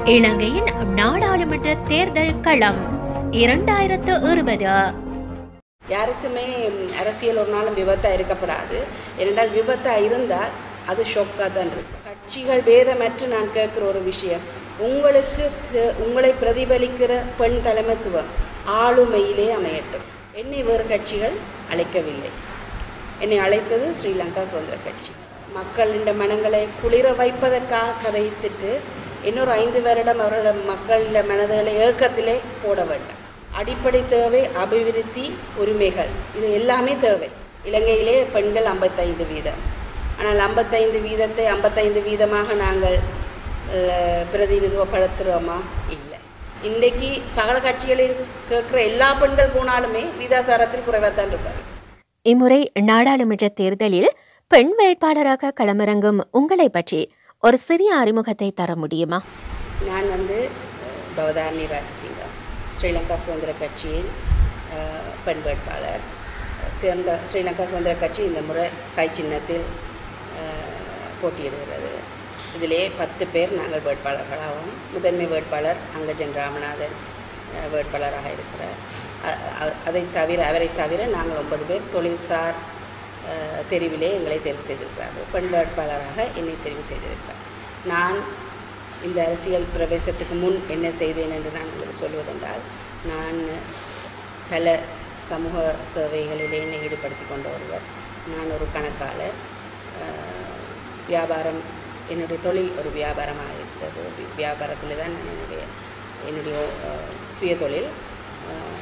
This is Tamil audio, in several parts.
இலங்கையின் நாடாளுமன்ற தேர்தல் களம் இரண்டாயிரத்து இருபது யாருக்குமே ம், அரசியல் ஒரு நாளும் விபத்தாக இருக்கப்படாது ஏனென்றால் விபத்தாக இருந்தால் அது ஷொக்காக தான் இருக்கும் கட்சிகள் பேதமற்று நான் கேட்குற ஒரு விஷயம் உங்களுக்கு தெ- உங்களை பிரதிபலிக்கிற பெண் தலைமைத்துவம் ஆளுமையிலே அமையட்டும் என்னை வேறு கட்சிகள் அழைக்கவில்லை என்னை அழைத்தது ஸ்ரீலங்கா சுதந்திர கட்சி மக்களின் மனங்களை குளிர வைப்பதற்காக கதைத்துட்டு இன்னொரு ஐந்து வருடம் அவர்கள் மக்களின் மனதுகளை ஏக்கத்திலே போட வேண்டும் அடிப்படை தேவை அபிவிருத்தி உரிமைகள் இது எல்லாமே தேவை இலங்கையிலே பெண்கள் ஐம்பத்தைந்து வீதம் ஆனால் ஐம்பத்தைந்து வீதத்தை ஐம்பத்தைந்து வீதமாக நாங்கள் அஹ், பிரதிநிதித்துவப்படுத்துகிறோமா இல்லை இன்றைக்கு சகல கட்சிகளில் கேட்குற எல்லா பெண்கள் போனாலுமே வீதாசாரத்தில் குறைவாக தான் இருப்பார் இம்முறை நாடாளுமன்ற தேர்தலில் பெண் வேட்பாளராக களமிறங்கும் உங்களை பற்றி ஒரு சிறிய அறிமுகத்தை தர முடியுமா நான் வந்து அஹ், பவதாரணி ராஜசிங்கம் ஸ்ரீலங்கா சுதந்திர கட்சியின் அஹ், பெண் வேட்பாளர் சிறந்த ஸ்ரீலங்கா சுதந்திர கட்சி இந்த முறை கை சின்னத்தில் அஹ், போட்டியிடுகிறது இதிலே பத்து பேர் நாங்கள் வேட்பாளர்களாகவும் முதன்மை வேட்பாளர் அங்கஜன் ராமநாதன் அஹ், வேட்பாளராக இருக்கிறார் அ- அ- அதை தவிர அவரை தவிர நாங்கள் ஒன்பது பேர் தொழில்சார் அஹ், தெரிவிலே எங்களை தெரிவு செய்திருக்கிறார்கள் பெண் வேட்பாளராக என்னை தெரிவு செய்திருக்கிறார் நான் இந்த அரசியல் பிரவேசத்துக்கு முன் என்ன செய்தேன் என்று நான் உங்களுக்கு சொல்வதென்றால் நான் பல சமூக சேவைகளிலே என்னை ஈடுபடுத்தி கொண்ட ஒருவர் நான் ஒரு கணக்காளர் அஹ், வியாபாரம் என்னுடைய தொழில் ஒரு வியாபாரமாக இருக்கிறது வி- வியாபாரத்தில் தான் நான் என்னுடைய என்னுடைய அஹ், சுய தொழில் அஹ்,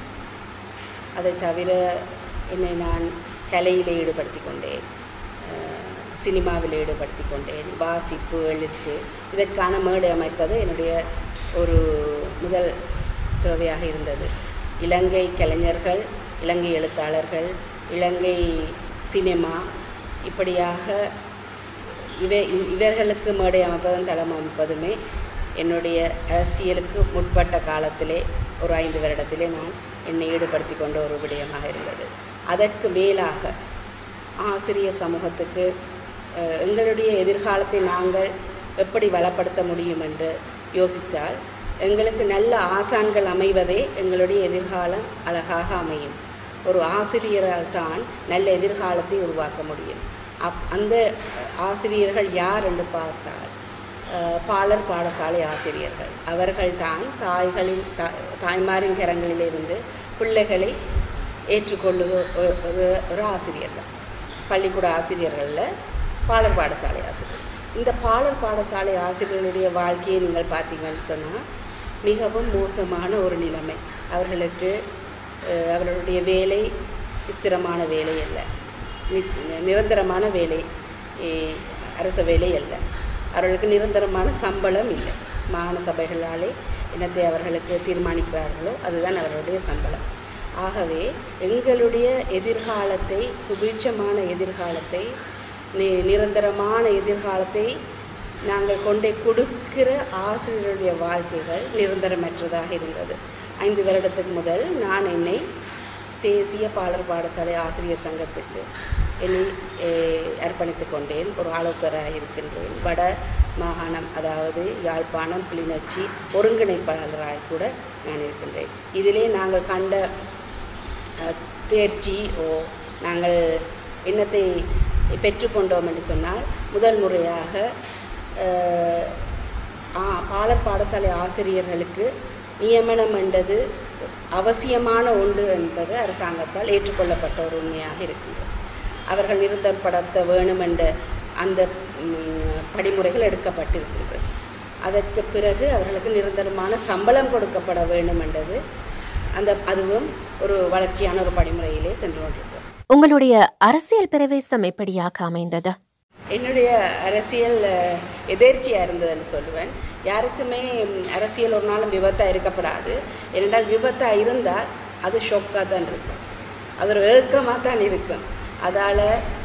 அதை தவிர என்னை நான் கலையில் ஈடுபடுத்தி கொண்டேன் அஹ், சினிமாவில் ஈடுபடுத்தி கொண்டேன் வாசிப்பு எழுத்து இதற்கான மேடை அமைப்பது என்னுடைய ஒரு முதல் தேவையாக இருந்தது இலங்கை கலைஞர்கள் இலங்கை எழுத்தாளர்கள் இலங்கை சினிமா இப்படியாக இவை இவர்களுக்கு மேடை அமைப்பதும் தளம் அமைப்பதுமே என்னுடைய அரசியலுக்கு முற்பட்ட காலத்திலே ஒரு ஐந்து வருடத்திலே நான் என்னை ஈடுபடுத்தி கொண்ட ஒரு விடயமாக இருந்தது அதற்கு மேலாக ஆசிரிய சமூகத்துக்கு அஹ், எங்களுடைய எதிர்காலத்தை நாங்கள் எப்படி வளப்படுத்த முடியும் என்று யோசித்தால் எங்களுக்கு நல்ல ஆசான்கள் அமைவதே எங்களுடைய எதிர்காலம் அழகாக அமையும் ஒரு ஆசிரியரால் தான் நல்ல எதிர்காலத்தை உருவாக்க முடியும் அப் அந்த அஹ், ஆசிரியர்கள் யார் என்று பார்த்தால் அஹ், பாலர் பாடசாலை ஆசிரியர்கள் அவர்கள்தான் தாய்களின் தா- தாய்மாரின் கரங்களிலிருந்து பிள்ளைகளை ஏற்றுக்கொள்ளுக ஒரு- ஒரு- ஒரு ஆசிரியர்கள் பள்ளிக்கூட ஆசிரியர்களில் பாலர் பாடசாலை ஆசிரியர் இந்த பாலர் பாடசாலை ஆசிரியர்களுடைய வாழ்க்கையை நீங்கள் பார்த்தீங்கன்னு சொன்னால் மிகவும் மோசமான ஒரு நிலைமை அவர்களுக்கு அஹ், அவர்களுடைய வேலை ஸ்திரமான வேலை அல்ல நி- நிரந்தரமான வேலை eh, அரச வேலை அல்ல அவர்களுக்கு நிரந்தரமான சம்பளம் இல்லை மாகாண சபைகளாலே என்னத்தை அவர்களுக்கு தீர்மானிக்கிறார்களோ அதுதான் அவர்களுடைய சம்பளம் ஆகவே எங்களுடைய எதிர்காலத்தை சுபீட்சமான எதிர்காலத்தை நி- நிரந்தரமான எதிர்காலத்தை நாங்கள் கொண்டே கொடுக்கிற ஆசிரியருடைய வாழ்க்கைகள் நிரந்தரமற்றதாக இருந்தது ஐந்து வருடத்துக்கு முதல் நான் என்னை தேசிய பாலர் பாடசாலை ஆசிரியர் சங்கத்துக்கு என்னை eh, அர்ப்பணித்துக் கொண்டேன் ஒரு ஆலோசகராக இருக்கின்றேன் வட மாகாணம் அதாவது யாழ்ப்பாணம் கிளிநொச்சி ஒருங்கிணைப்பாளராக கூட நான் இருக்கின்றேன் இதிலே நாங்கள் கண்ட அஹ், தேர்ச்சி ஓ நாங்கள் எண்ணத்தை பெற்றுக்கொண்டோம் என்று சொன்னால் முதல் முறையாக அஹ், ஆ பாலர் பாடசாலை ஆசிரியர்களுக்கு நியமனம் என்றது அவசியமான ஒன்று என்பது அரசாங்கத்தால் ஏற்றுக்கொள்ளப்பட்ட ஒரு உண்மையாக இருக்கின்றது அவர்கள் நிறுத்தப்படுத்த வேணும் என்ற அந்த ம், படிமுறைகள் எடுக்கப்பட்டிருக்கின்றது அதற்கு பிறகு அவர்களுக்கு நிரந்தரமான சம்பளம் கொடுக்கப்பட வேண்டும் என்றது அந்த அதுவும் ஒரு வளர்ச்சியான ஒரு படிமுறையிலே சென்று கொண்டிருக்கிறது உங்களுடைய அரசியல் பிரவேசம் எப்படியாக அமைந்தது என்னுடைய அரசியல் அஹ், எதேர்ச்சியாக இருந்ததுன்னு சொல்லுவேன் யாருக்குமே ம், அரசியல் ஒரு நாளும் விபத்தாக இருக்கப்படாது ஏனென்றால் விபத்தாக இருந்தால் அது ஷொக்காக தான் இருக்கும் அது ஒரு ஏக்கமாக தான் இருக்கும் அதால்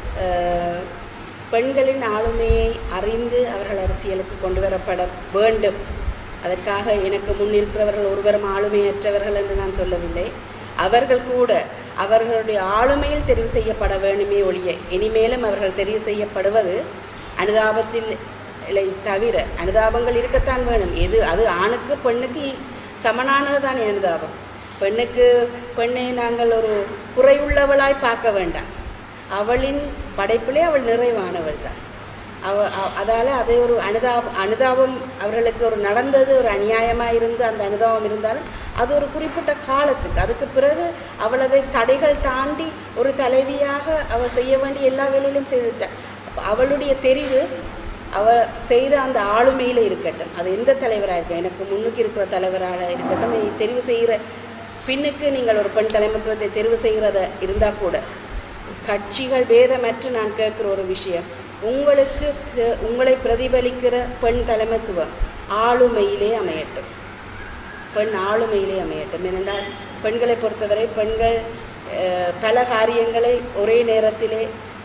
பெண்களின் ஆளுமையை அறிந்து அவர்கள் அரசியலுக்கு கொண்டு வரப்பட வேண்டும் அதற்காக எனக்கு முன் இருக்கிறவர்கள் ஒருவரும் ஆளுமையற்றவர்கள் என்று நான் சொல்லவில்லை அவர்கள் கூட அவர்களுடைய ஆளுமையில் தெரிவு செய்யப்பட வேண்டுமே ஒழிய இனிமேலும் அவர்கள் தெரிவு செய்யப்படுவது அனுதாபத்தில் இல்லை தவிர அனுதாபங்கள் இருக்கத்தான் வேணும் எது அது ஆணுக்கு பெண்ணுக்கு சமனானது தான் அனுதாபம் பெண்ணுக்கு பெண்ணை நாங்கள் ஒரு குறையுள்ளவளாய் பார்க்க வேண்டாம் அவளின் படைப்பிலே அவள் நிறைவானவள் தான் அவ அதால் அது ஒரு அனுதாபம் அனுதாபம் அவர்களுக்கு ஒரு நடந்தது ஒரு அநியாயமாக இருந்து அந்த அனுதாபம் இருந்தாலும் அது ஒரு குறிப்பிட்ட காலத்துக்கு அதுக்கு பிறகு அவள் அதை தடைகள் தாண்டி ஒரு தலைவியாக அவள் செய்ய வேண்டிய எல்லா வேலையிலும் செய்துட்டாள் அப்ப அவளுடைய தெரிவு அவ செய்த அந்த ஆளுமையில் இருக்கட்டும் அது எந்த தலைவராக இருக்கட்டும் எனக்கு முன்னுக்கு இருக்கிற தலைவராக இருக்கட்டும் நீ தெரிவு செய்கிற பின்னுக்கு நீங்கள் ஒரு பெண் தலைமைத்துவத்தை தெரிவு செய்கிறத இருந்தால் கூட கட்சிகள் பேதமற்று நான் கேட்குற ஒரு விஷயம் உங்களுக்கு தெ- உங்களை பிரதிபலிக்கிற பெண் தலைமைத்துவம் ஆளுமையிலே அமையட்டும் பெண் ஆளுமையிலே அமையட்டும் ஏனென்றால் பெண்களை பொறுத்தவரை பெண்கள் அஹ், பல காரியங்களை ஒரே நேரத்திலே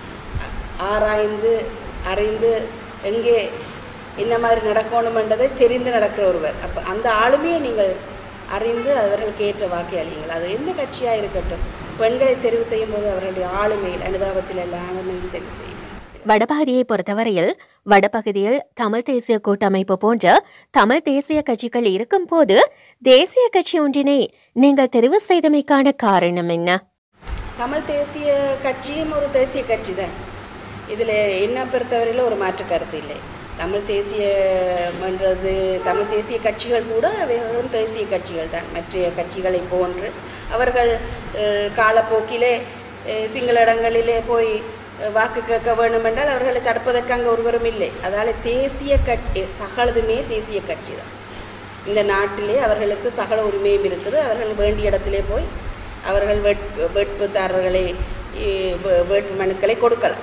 அ- ஆராய்ந்து அறிந்து எங்கே என்ன மாதிரி நடக்கணுமென்றதை தெரிந்து நடக்கிற ஒருவர் அப்போ அந்த ஆளுமையை நீங்கள் அறிந்து அவர்களுக்கு ஏற்ற வாக்கை அளியுங்கள் அது எந்த கட்சியாக இருக்கட்டும் பெண்களை தெரிவு செய்யும்போது அவர்களுடைய ஆளுமையில் அனுதாபத்தில் எல்லா ஆளுமையும் தெரிவு செய்யுங்கள் வடபகுதியை பொறுத்தவரையில் வடபகுதியில் தமிழ் தேசிய கூட்டமைப்பு போன்ற தமிழ் தேசிய கட்சிகள் இருக்கும்போது தேசிய கட்சி ஒன்றினை நீங்கள் தெரிவு செய்தமைக்கான காரணம் என்ன தமிழ் தேசிய கட்சியும் ஒரு தேசிய கட்சி தான் இதில் என்ன பொறுத்தவரையில் ஒரு மாற்று கருத்து இல்லை தமிழ் தேசியம்ன்றது தமிழ் தேசிய கட்சிகள் கூட வெறும் தேசிய கட்சிகள் தான் மற்ற கட்சிகளை போன்று அவர்கள் அஹ், காலப்போக்கிலே அஹ், சிங்கள இடங்களிலே போய் அஹ், வாக்கு கேட்க வேண்டும் என்றால் அவர்களை தடுப்பதற்கு அங்கே ஒருவரும் இல்லை அதால் தேசிய கட்சி சகலதுமே தேசிய கட்சி தான் இந்த நாட்டிலே அவர்களுக்கு சகல உரிமையும் இருக்குது அவர்கள் வேண்டிய இடத்திலே போய் அவர்கள் வேட் வேட்புதாரர்களை இ- வே- வேட்பு மனுக்களை கொடுக்கலாம்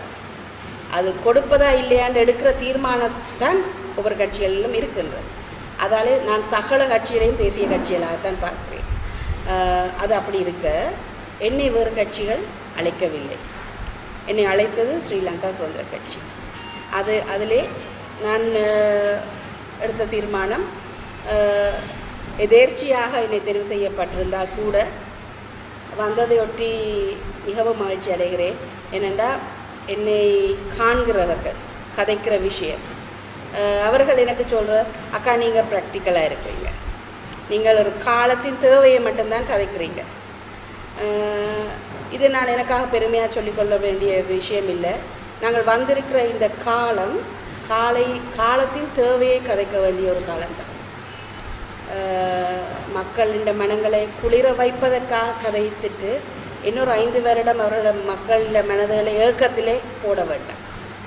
அது கொடுப்பதா இல்லையான்னு எடுக்கிற தீர்மானம் தான் ஒவ்வொரு கட்சிகளிலும் இருக்கின்றது அதாலே நான் சகல கட்சிகளையும் தேசிய கட்சிகளாகத்தான் பார்க்கிறேன் ஆஹ் அது அப்படி இருக்க என்னை வேறு கட்சிகள் அழைக்கவில்லை என்னை அழைத்தது ஸ்ரீலங்கா சுதந்திர கட்சி அது அதிலே நான் ஆஹ், எடுத்த தீர்மானம் ஆஹ், எதேர்ச்சியாக என்னை தெரிவு செய்யப்பட்டிருந்தால் கூட வந்ததையொட்டி மிகவும் மகிழ்ச்சி அடைகிறேன் ஏனென்றால் என்னை காண்கிறவர்கள் கதைக்கிற விஷயம் அஹ் அவர்கள் எனக்கு சொல்கிற அக்கா நீங்கள் ப்ராக்டிக்கலாக இருக்கிறீங்க நீங்கள் ஒரு காலத்தின் தேவையை மட்டும்தான் கதைக்கிறீங்க அஹ் இது நான் எனக்காக பெருமையாக சொல்லிக்கொள்ள வேண்டிய விஷயம் இல்லை நாங்கள் வந்திருக்கிற இந்த காலம் காலை காலத்தின் தேவையை கதைக்க வேண்டிய ஒரு காலம்தான் மக்களின் மனங்களை குளிர வைப்பதற்காக கதைத்துட்டு இன்னொரு ஐந்து வருடம் அவர்கள் மக்களின் மனதுகளை ஏக்கத்திலே போட வேண்டாம்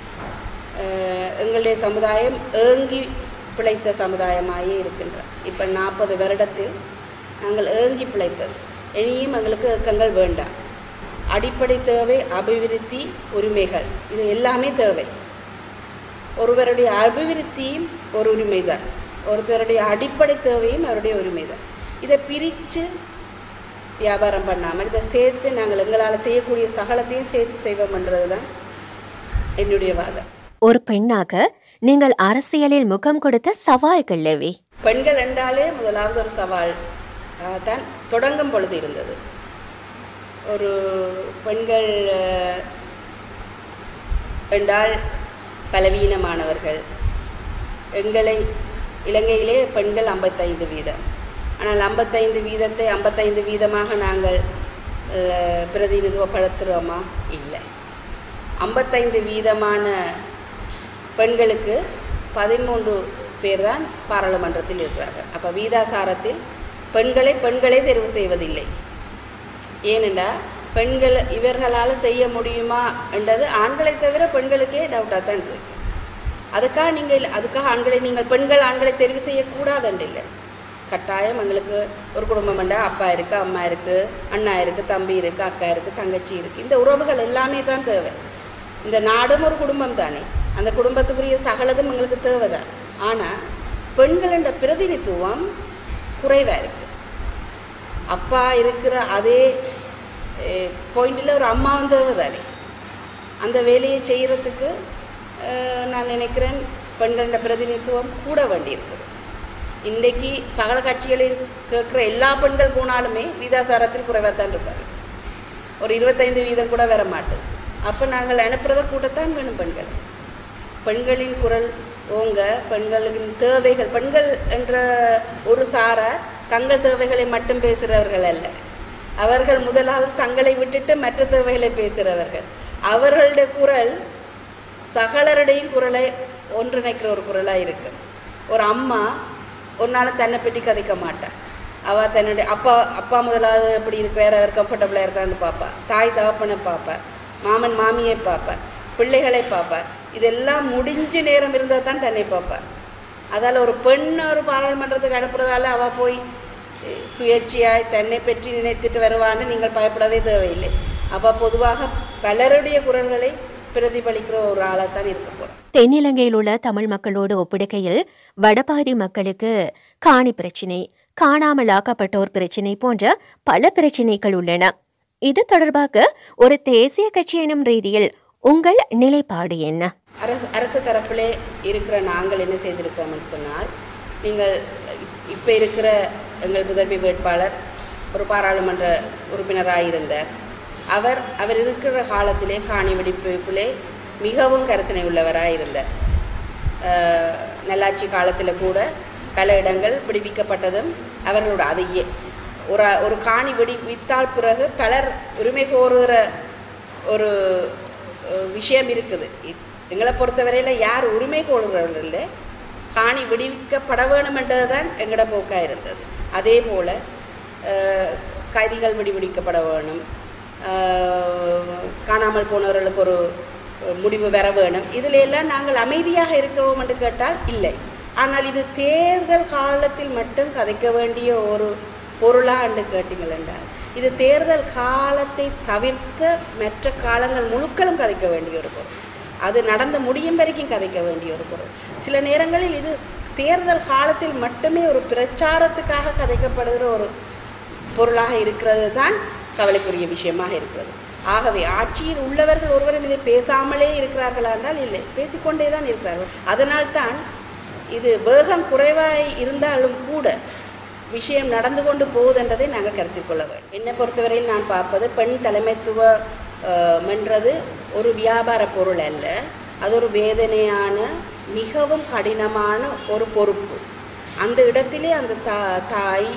அஹ் எங்களுடைய சமுதாயம் ஏங்கி பிழைத்த சமுதாயமாயே இருக்கின்றோம் இப்போ நாற்பது வருடத்தில் நாங்கள் ஏங்கி பிழைத்தது இனியும் எங்களுக்கு ஏக்கங்கள் வேண்டாம் அடிப்படை தேவை அபிவிருத்தி உரிமைகள் இது எல்லாமே தேவை ஒருவருடைய அபிவிருத்தியும் ஒரு உரிமைதான் ஒருத்தருடைய அடிப்படை தேவையும் அவருடைய உரிமைதான் இதை பிரித்து வியாபாரம் பண்ணாமல் இதை சேர்த்து நாங்கள் எங்களால் செய்யக்கூடிய சகலத்தையும் சேர்த்து செய்வோம்ன்றது தான் என்னுடைய வாதம் ஒரு பெண்ணாக நீங்கள் அரசியலில் முகம் கொடுத்த சவால்கள் எவை பெண்கள் என்றாலே முதலாவது ஒரு சவால் ஆஹ், தான் தொடங்கும் பொழுது இருந்தது ஒரு பெண்கள் ஆஹ், என்றால் பலவீனமானவர்கள் எங்களை இலங்கையிலே பெண்கள் ஐம்பத்தைந்து வீதம் ஆனால் ஐம்பத்தைந்து வீதத்தை ஐம்பத்தைந்து வீதமாக நாங்கள் ஆஹ், பிரதிநிதித்துவப்படுத்துகிறோமா இல்லை ஐம்பத்தைந்து வீதமான பெண்களுக்கு பதிமூன்று பேர் தான் பாராளுமன்றத்தில் இருக்கிறார்கள் அப்போ வீதாசாரத்தில் பெண்களை பெண்களே தெரிவு செய்வதில்லை ஏனென்றால் பெண்கள் இவர்களால் செய்ய முடியுமா என்றது ஆண்களை தவிர பெண்களுக்கே டவுட்டாக தான் இருக்கு அதுக்காக நீங்கள் அதுக்காக ஆண்களை நீங்கள் பெண்கள் ஆண்களை தெரிவு செய்யக்கூடாதுன்னு இல்லை கட்டாயம் எங்களுக்கு ஒரு குடும்பம் என்றால் அப்பா இருக்குது அம்மா இருக்குது அண்ணா இருக்குது தம்பி இருக்குது அக்கா இருக்குது தங்கச்சி இருக்குது இந்த உறவுகள் எல்லாமே தான் தேவை இந்த நாடும் ஒரு குடும்பம் தானே அந்த குடும்பத்துக்குரிய சகலதும் எங்களுக்கு தேவைதான் ஆனால் பெண்களோட பிரதிநிதித்துவம் குறைவாக இருக்குது அப்பா இருக்கிற அதே பாயிண்டில் ஒரு அம்மாவும் தேவை தானே அந்த வேலையை செய்கிறதுக்கு அஹ், நான் நினைக்கிறேன் பெண்களோட பிரதிநிதித்துவம் கூட வேண்டியிருக்குது இன்றைக்கு சகல கட்சிகளில் கேட்குற எல்லா பெண்கள் போனாலுமே வீதாசாரத்தில் குறைவாக தான் இருப்பாங்க ஒரு இருபத்தைந்து வீதம் கூட வர மாட்டோம் அப்போ நாங்கள் அனுப்புறத கூட்டத்தான் வேணும் பெண்கள் பெண்களின் குரல் ஓங்க பெண்களின் தேவைகள் பெண்கள் என்ற ஒரு சாரார் தங்கள் தேவைகளை மட்டும் பேசுகிறவர்கள் அல்ல அவர்கள் முதலாவது தங்களை விட்டுட்டு மற்ற தேவைகளை பேசுகிறவர்கள் அவர்களுடைய குரல் சகலருடையும் குரலை ஒன்றிணைக்கிற ஒரு குரலாக இருக்கு ஒரு அம்மா ஒரு நாள் தன்னை பற்றி கதைக்க மாட்டாள் அவள் தன்னுடைய அப்பா அப்பா முதலாவது எப்படி இருக்கிறார் அவர் கம்ஃபர்டபுளாக இருக்கான்னு பார்ப்பா தாய் தகப்பனை பார்ப்பா மாமன் மாமியை பார்ப்பா பிள்ளைகளை பார்ப்பா இதெல்லாம் முடிஞ்ச நேரம் இருந்தால் தான் தன்னை பார்ப்பா அதால் ஒரு பெண் ஒரு பாராளுமன்றத்துக்கு அனுப்புறதால அவள் போய் அஹ், சுயேட்சையாய் தன்னை பற்றி நினைத்துட்டு வருவான்னு நீங்கள் பயப்படவே தேவையில்லை அப்போ பொதுவாக பலருடைய குரல்களை பிரதிபலிக்கிற ஒரு ஆளாக தான் இருக்க போகிறோம் தென்னிலங்கையில் உள்ள தமிழ் மக்களோடு ஒப்பிடுகையில் வடபாதி மக்களுக்கு காணி பிரச்சினை காணாமல் ஆக்கப்பட்டோர் பிரச்சினை போன்ற பல பிரச்சினைகள் உள்ளன இது தொடர்பாக ஒரு தேசிய கட்சி எனும் ரீதியில் உங்கள் நிலைப்பாடு என்ன அரசு அரசு தரப்பிலே இருக்கிற நாங்கள் என்ன செய்திருக்கோம்னு சொன்னால் நீங்கள் இப்போ இருக்கிற எங்கள் முதன்மை வேட்பாளர் ஒரு பாராளுமன்ற உறுப்பினராக இருந்தார் அவர் அவர் இருக்கிற காலத்திலே காணி வெடிப்பிலே மிகவும் கரிசனை உள்ளவராக இருந்தார் அஹ், நல்லாட்சி காலத்தில் கூட பல இடங்கள் விடுவிக்கப்பட்டதும் அவர்களோட அதையே ஒரு ஒரு காணி வெடி வித்தால் பிறகு பலர் உரிமை கோருகிற ஒரு அஹ், விஷயம் இருக்குது இ- எங்களை பொறுத்தவரையில் யார் உரிமை கோருகிறவர்கள் இல்லை காணி விடுவிக்கப்பட வேணுமென்றது தான் எங்களோட போக்காக இருந்தது அதே போல் கைதிகள் விடுவிக்கப்பட வேணும் அஹ், காணாமல் போனவர்களுக்கு ஒரு முடிவு வர வேணும் இதில் எல்லாம் நாங்கள் அமைதியாக இருக்கிறோம் என்று கேட்டால் இல்லை ஆனால் இது தேர்தல் காலத்தில் மட்டும் கதைக்க வேண்டிய ஒரு பொருளா என்று கேட்டீங்கள் என்றால் இது தேர்தல் காலத்தை தவிர்த்த மற்ற காலங்கள் முழுக்களும் கதைக்க வேண்டிய ஒரு பொருள் அது நடந்து முடியும் வரைக்கும் கதைக்க வேண்டிய ஒரு பொருள் சில நேரங்களில் இது தேர்தல் காலத்தில் மட்டுமே ஒரு பிரச்சாரத்துக்காக கதைக்கப்படுகிற ஒரு பொருளாக இருக்கிறது தான் கவலைக்குரிய விஷயமாக இருக்கிறது ஆகவே ஆட்சியில் உள்ளவர்கள் ஒருவரும் இதை பேசாமலே இருக்கிறார்களா என்றால் இல்லை பேசிக்கொண்டே தான் இருக்கிறார்கள் அதனால்தான் இது வேகம் குறைவாய் இருந்தாலும் கூட விஷயம் நடந்து கொண்டு போகுதுன்றதை நாங்கள் கருத்தில் கொள்ள வேண்டும் என்னை பொறுத்தவரையில் நான் பார்ப்பது பெண் தலைமைத்துவ அஹ், மென்றது ஒரு வியாபார பொருள் அல்ல அது ஒரு வேதனையான மிகவும் கடினமான ஒரு பொறுப்பு அந்த இடத்திலே அந்த தா தாய்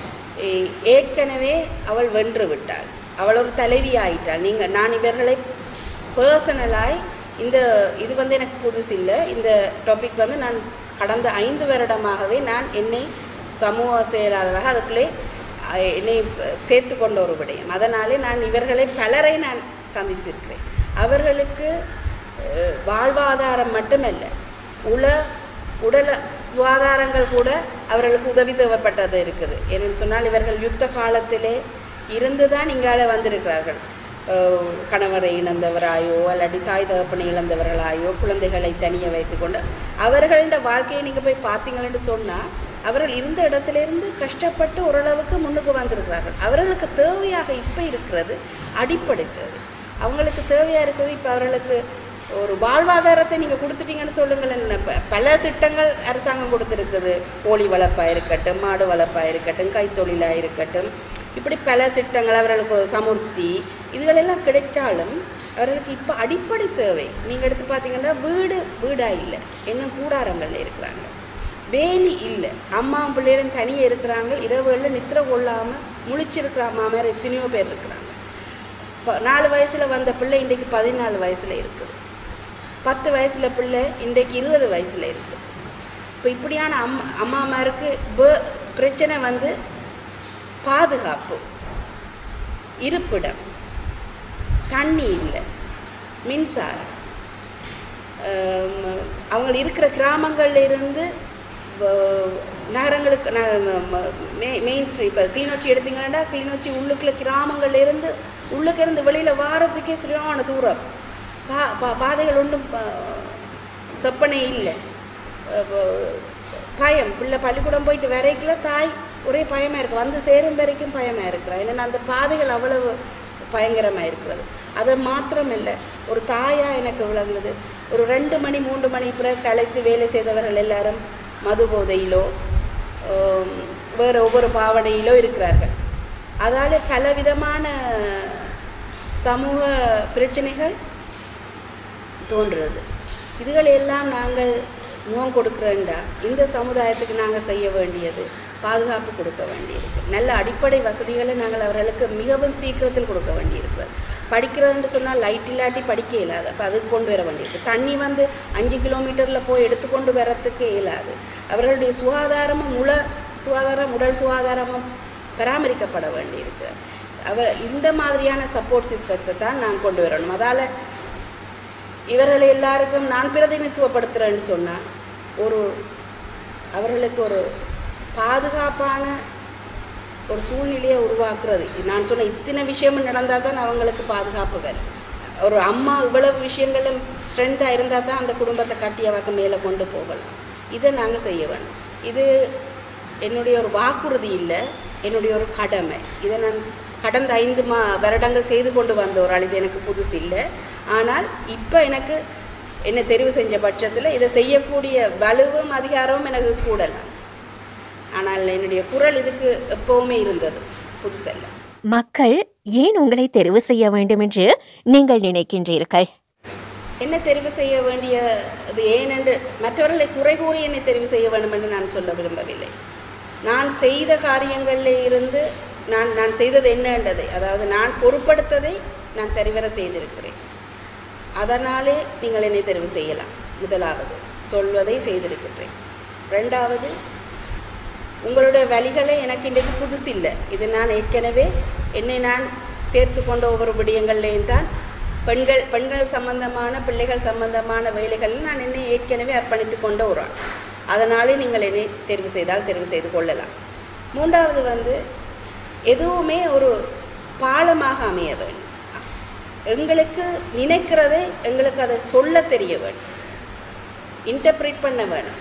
ஏ- ஏற்கனவே அவள் வென்று விட்டாள் அவள் ஒரு தலைவி ஆயிட்டாள் நீங்கள் நான் இவர்களை பர்சனலாய் இந்த இது வந்து எனக்கு புதுசு இல்லை இந்த டாபிக் வந்து நான் கடந்த ஐந்து வருடமாகவே நான் என்னை சமூக செயலாளராக அதுக்குள்ளே அஹ், என்னை சேர்த்து கொண்ட ஒரு விடயம் அதனாலே நான் இவர்களை பலரை நான் சந்தித்திருக்கிறேன் அவர்களுக்கு அஹ், வாழ்வாதாரம் மட்டுமல்ல உல உடல சுகாதாரங்கள் கூட அவர்களுக்கு உதவி தேவைப்பட்டது இருக்குது ஏன்னு சொன்னால் இவர்கள் யுத்த காலத்திலே இருந்து தான் இங்கால வந்திருக்கிறார்கள் அஹ் கணவரை இழந்தவராயோ அல்லாட்டி தாய் தகப்பனை இழந்தவர்களாயோ குழந்தைகளை தனிய வைத்துக்கொண்டு அவர்களோட வாழ்க்கையை நீங்கள் போய் பார்த்தீங்களேன்னு சொன்னால் அவர்கள் இருந்த இடத்திலிருந்து கஷ்டப்பட்டு ஓரளவுக்கு முன்னுக்கு வந்திருக்கிறார்கள் அவர்களுக்கு தேவையாக இப்போ இருக்கிறது அடிப்படை தேவை அவங்களுக்கு தேவையாக இருக்கிறது இப்போ அவர்களுக்கு ஒரு வாழ்வாதாரத்தை நீங்கள் கொடுத்துட்டீங்கன்னு சொல்லுங்களேன் ப- பல திட்டங்கள் அரசாங்கம் கொடுத்துருக்குது கோழி வளர்ப்பாக இருக்கட்டும் மாடு வளர்ப்பாக இருக்கட்டும் கைத்தொழிலாக இருக்கட்டும் இப்படி பல திட்டங்கள் அவர்களுக்கு ஒரு சமுர்த்தி இதுகளெல்லாம் கிடைச்சாலும் அவர்களுக்கு இப்போ அடிப்படை தேவை நீங்கள் எடுத்து பார்த்தீங்கன்னா வீடு வீடாக இல்லை இன்னும் கூடாரங்களில் இருக்கிறாங்க வேலி இல்லை அம்மாவும் பிள்ளைகளும் தனியே இருக்கிறாங்க இரவுகளில் நித்திர கொள்ளாமல் முழிச்சிருக்கிற அம்மா மாதிரி எத்தனையோ பேர் இருக்கிறாங்க ப- நாலு வயசில் வந்த பிள்ளை இன்றைக்கு பதினாலு வயசில் இருக்குது பத்து வயசில் பிள்ளை இன்றைக்கு இருபது வயசில் இருக்குது இப்போ இப்படியான அம்மா அம்மாமாருக்கு பே- பிரச்சனை வந்து பாதுகாப்பு இருப்பிடம் தண்ணி இல்லை மின்சாரம் ஆம், அவங்க இருக்கிற கிராமங்கள்ல இருந்து வ- நகரங்களுக்கு மெயின் ஸ்ட்ரீட் இப்போ கிளிநொச்சி எடுத்தீங்கன்னா கிளிநொச்சி உள்ளுக்குள்ள கிராமங்கள்ல இருந்து உள்ளுக்கு இருந்து வெளியில் வாரத்துக்கே சரியான தூரம் பா பா பாதைகள் ஒன்றும் செப்பனை இல்லை அஹ் வ- பயம் பிள்ளை பள்ளிக்கூடம் போயிட்டு வரைக்குள்ள தாய் ஒரே பயமாக இருக்கு வந்து சேரும் வரைக்கும் பயமாக இருக்கிறா ஏன்னா அந்த பாதைகள் அவ்வளவு பயங்கரமாக இருக்கிறது அது மாத்திரம் இல்லை ஒரு தாயா எனக்கு விளங்குது ஒரு ரெண்டு மணி மூன்று மணி பிறகு கலைத்து வேலை செய்தவர்கள் எல்லாரும் மது போதையிலோ ஆம், வேறு ஒவ்வொரு பாவனையிலோ இருக்கிறார்கள் அதால் பலவிதமான சமூக பிரச்சனைகள் தோன்றுறது இதுகளெல்லாம் நாங்கள் முகம் கொடுக்குறேன்டா இந்த சமுதாயத்துக்கு நாங்கள் செய்ய வேண்டியது பாதுகாப்பு கொடுக்க வேண்டியிருக்கு நல்ல அடிப்படை வசதிகளை நாங்கள் அவர்களுக்கு மிகவும் சீக்கிரத்தில் கொடுக்க வேண்டியிருக்கிறது படிக்கிறதுன்னு சொன்னால் லைட் இல்லாட்டி படிக்க இயலாது அப்போ அதுக்கு கொண்டு வர வேண்டியிருக்கு தண்ணி வந்து அஞ்சு கிலோமீட்டரில் போய் எடுத்துக்கொண்டு வரத்துக்கு இயலாது அவர்களுடைய சுகாதாரமும் உள சுகாதாரம் உடல் சுகாதாரமும் பராமரிக்கப்பட வேண்டியிருக்கு அவர் இந்த மாதிரியான சப்போர்ட் சிஸ்டத்தை தான் நான் கொண்டு வரணும் அதால் இவர்களை எல்லாருக்கும் நான் பிரதிநிதித்துவப்படுத்துகிறேன்னு சொன்னால் ஒரு அவர்களுக்கு ஒரு பாதுகாப்பான ஒரு சூழ்நிலையை உருவாக்குறது நான் சொன்ன இத்தனை விஷயமும் நடந்தால் தான் அவங்களுக்கு பாதுகாப்பு வரும் ஒரு அம்மா இவ்வளவு விஷயங்களும் ஸ்ட்ரென்த்தாக இருந்தால் தான் அந்த குடும்பத்தை கட்டி அவக்கு மேலே கொண்டு போகலாம் இதை நாங்கள் செய்ய வேணும் இது என்னுடைய ஒரு வாக்குறுதி இல்லை என்னுடைய ஒரு கடமை இதை நான் கடந்த ஐந்து மா வருடங்கள் செய்து கொண்டு வந்த ஒரு ஆள் இது எனக்கு புதுசு இல்லை ஆனால் இப்போ எனக்கு என்னை தெரிவு செஞ்ச பட்சத்தில் இதை செய்யக்கூடிய வலுவும் அதிகாரமும் எனக்கு கூடலாம் ஆனால் என்னுடைய குரல் இதுக்கு எப்பவுமே இருந்தது புதுசல்ல மக்கள் ஏன் உங்களை தெரிவு செய்ய வேண்டும் என்று நீங்கள் நினைக்கின்றீர்கள் என்ன தெரிவு செய்ய வேண்டியது ஏனென்று மற்றவர்களை குறை கூறி என்னை தெரிவு செய்ய வேண்டும் என்று நான் சொல்ல விரும்பவில்லை நான் செய்த காரியங்களில் இருந்து நான் நான் செய்தது என்னன்றதை அதாவது நான் பொறுப்படுத்ததை நான் சரிவர செய்திருக்கிறேன் அதனாலே நீங்கள் என்னை தெரிவு செய்யலாம் முதலாவது சொல்வதை செய்திருக்கிறேன் ரெண்டாவது உங்களுடைய வழிகளே எனக்கு இன்றைக்கு புதுசு இல்லை இது நான் ஏற்கனவே என்னை நான் சேர்த்து கொண்ட ஒவ்வொரு விடயங்கள்லேயும் தான் பெண்கள் பெண்கள் சம்பந்தமான பிள்ளைகள் சம்பந்தமான வேலைகளில் நான் என்னை ஏற்கனவே அர்ப்பணித்து கொண்ட ஒரு ஆள் அதனாலே நீங்கள் என்னை தெரிவு செய்தால் தெரிவு செய்து கொள்ளலாம் மூன்றாவது வந்து எதுவுமே ஒரு பாலமாக அமைய வேண்டும் எங்களுக்கு நினைக்கிறதை எங்களுக்கு அதை சொல்ல தெரிய வேண்டும் இன்டர்பிரேட் பண்ண வேணும்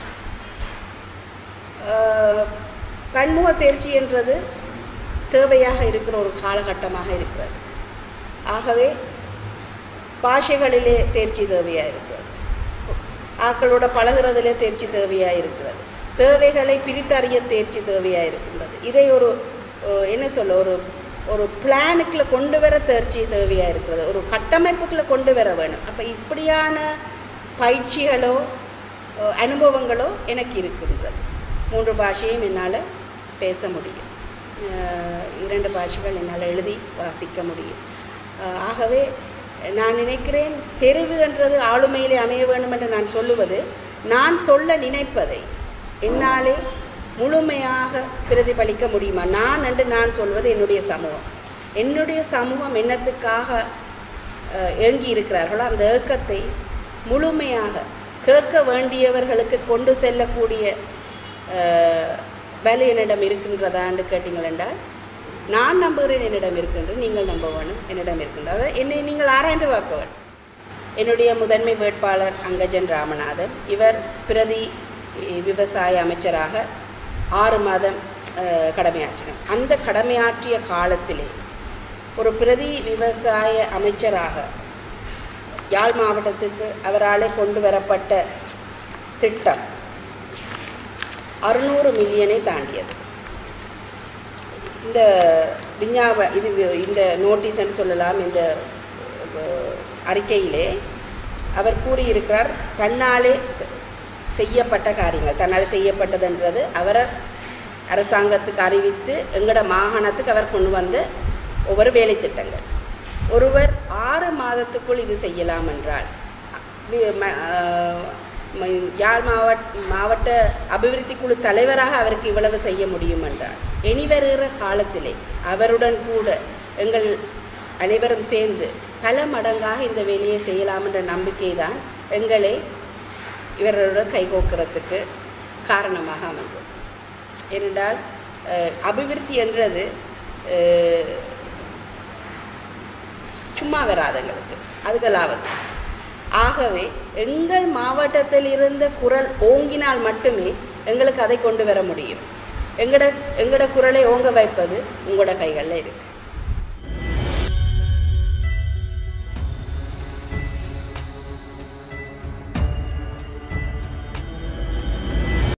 ஆஹ் பன்முக தேர்ச்சி என்றது தேவையாக இருக்கிற ஒரு காலகட்டமாக இருக்கிறது ஆகவே பாஷைகளிலே தேர்ச்சி தேவையாக இருக்கிறது ஆக்களோட பழகுறதிலே தேர்ச்சி தேவையாக இருக்கிறது தேவைகளை பிரித்தறிய தேர்ச்சி தேவையாக இருக்கின்றது இதை ஒரு அஹ், என்ன சொல்ல ஒரு ஒரு பிளானுக்குள்ள கொண்டு வர தேர்ச்சி தேவையாக இருக்கிறது ஒரு கட்டமைப்புக்குள்ள கொண்டு வர வேணும் அப்போ இப்படியான பயிற்சிகளோ அஹ், அனுபவங்களோ எனக்கு இருக்கின்றது மூன்று பாஷையும் என்னால் பேச முடியும் அஹ், இரண்டு பாஷைகள் என்னால் எழுதி வாசிக்க முடியும் அஹ், ஆகவே நான் நினைக்கிறேன் தெரிவு என்றது ஆளுமையிலே அமைய வேண்டும் என்று நான் சொல்லுவது நான் சொல்ல நினைப்பதை என்னாலே முழுமையாக பிரதிபலிக்க முடியுமா நான் என்று நான் சொல்வது என்னுடைய சமூகம் என்னுடைய சமூகம் என்னத்துக்காக அஹ், ஏங்கி இருக்கிறார்களோ அந்த ஏக்கத்தை முழுமையாக கேட்க வேண்டியவர்களுக்கு கொண்டு செல்லக்கூடிய அஹ், வலு என்னிடம் இருக்கின்றதான்னு கேட்டீங்கள் என்றால் நான் நம்புகிறேன் என்னிடம் இருக்கின்றது நீங்கள் நம்ப வேணும் என்னிடம் இருக்கின்றது அதாவது என்னை நீங்கள் ஆராய்ந்து பார்க்க வேண்டும் என்னுடைய முதன்மை வேட்பாளர் அங்கஜன் ராமநாதன் இவர் பிரதி அஹ், விவசாய அமைச்சராக ஆறு மாதம் அஹ், கடமையாற்றினார் அந்த கடமையாற்றிய காலத்திலே ஒரு பிரதி விவசாய அமைச்சராக யாழ் மாவட்டத்துக்கு அவராலே கொண்டு வரப்பட்ட திட்டம் அறுநூறு மில்லியனை தாண்டியது இந்த விஞ்ஞாப இது வி- இந்த நோட்டீஸ்ன்னு சொல்லலாம் இந்த அஹ், அறிக்கையிலே அவர் கூறியிருக்கிறார் தன்னாலே செய்யப்பட்ட காரியங்கள் தன்னால் செய்யப்பட்டதுன்றது அவர் அரசாங்கத்துக்கு அறிவித்து எங்கட மாகாணத்துக்கு அவர் கொண்டு வந்த ஒவ்வொரு வேலை திட்டங்கள் ஒருவர் ஆறு மாதத்துக்குள் இது செய்யலாம் என்றால் வி- ம- ஆஹ் ம- யாழ் மாவட்ட மாவட்ட அபிவிருத்தி குழு தலைவராக அவருக்கு இவ்வளவு செய்ய முடியும் என்றால் இனி வருகிற காலத்திலே அவருடன் கூட எங்கள் அனைவரும் சேர்ந்து பல மடங்காக இந்த வேலையை செய்யலாம் என்ற நம்பிக்கை தான் எங்களை இவரோட கைகோக்கிறதுக்கு காரணமாக அமைஞ்சது ஏனென்றால் அஹ், அபிவிருத்தி என்றது அஹ், சும்மா வராதுங்களுக்கு அதுகளாவது ஆகவே எங்கள் மாவட்டத்தில் இருந்த குரல் ஓங்கினால் மட்டுமே எங்களுக்கு அதை கொண்டு வர முடியும் எங்கட எங்கட குரலை ஓங்க வைப்பது உங்களோட கைகளில் இருக்கு